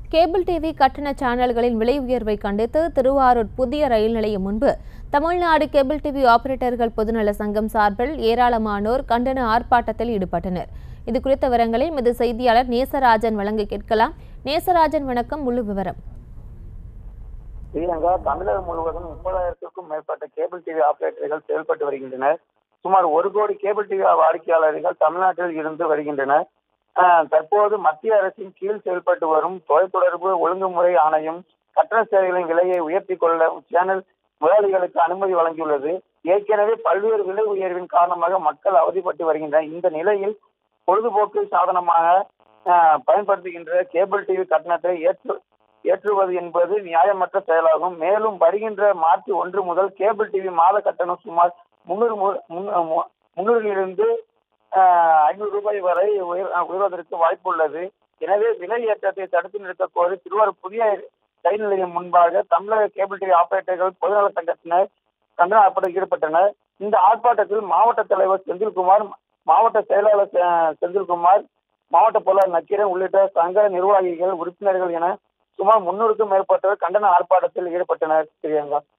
cable TV கட்டண சேனல்களின் விலை உயர்வை கண்டித்து திருவாரூர் புதிய ரயில் நிலையம் முன்பு தமிழ்நாடு கேபிள் டிவி ஆபரேட்டர்கள் பொதுநல சங்கம் சார்பில் ஏராளமானோர் கண்டன ஆர்ப்பாட்டத்தில் ஈடுபட்டனர் இது குறித்த விவரங்களை எமது செய்தியாளர் நேசராஜன் வழங்க கேட்கலாம் நேசராஜன் வணக்கம் முழு விவரம் ஸ்ரீலங்கா தமிழகம் முழுவதும் முப்பதாயிரத்திற்கும் மேற்பட்ட கேபிள் டிவி ஆபரேட்டர்கள் செயல்பட்டு வருகின்றனர் சுமார் ஒரு கோடி கேபிள் டிவி வாடிக்கையாளர்கள் தமிழ்நாட்டில் இருந்து வருகின்றனர் ஆஹ் தற்போது மத்திய அரசின் கீழ் செயல்பட்டு வரும் தொலைத்தொடர்பு ஒழுங்குமுறை ஆணையம் கட்டண சேவைகளின் விலையை உயர்த்தி கொள்ள சேனல் முதலாளிகளுக்கு அனுமதி வழங்கியுள்ளது ஏற்கனவே பல்வேறு விலை உயர்வின் காரணமாக மக்கள் அவதிப்பட்டு வருகின்றனர் இந்த நிலையில் பொழுதுபோக்கு சாதனமாக ஆஹ் பயன்படுத்துகின்ற கேபிள் டிவி கட்டணத்தை ஏற்று ஏற்றுவது என்பது நியாயமற்ற செயலாகும் மேலும் வருகின்ற மார்ச் ஒன்று முதல் கேபிள் டிவி மாத கட்டணம் சுமார் முன்னூறு முன்னூறிலிருந்து ஐநூறு ரூபாய் வரை உயர் உயர்வதற்கு வாய்ப்பு உள்ளது எனவே விலை ஏற்றத்தை தடுத்து நிறுத்த கோரி திருவாரூர் புதிய ரயில் நிலையம் முன்பாக தமிழக கேபிள் டிவி ஆபரேட்டர்கள் பொதுநல சங்கத்தினர் கண்டன ஆர்ப்பாட்டத்தில் ஈடுபட்டனர் இந்த ஆர்ப்பாட்டத்தில் மாவட்ட தலைவர் செந்தில்குமார் மாவட்ட செயலாளர் செ- செந்தில்குமார் மாவட்ட பொருளாளர் நக்கீரன் உள்ளிட்ட சங்க நிர்வாகிகள் உறுப்பினர்கள் என சுமார் முன்னூறுக்கும் மேற்பட்டவர் கண்டன ஆர்ப்பாட்டத்தில் ஈடுபட்டனர் பிரியங்கா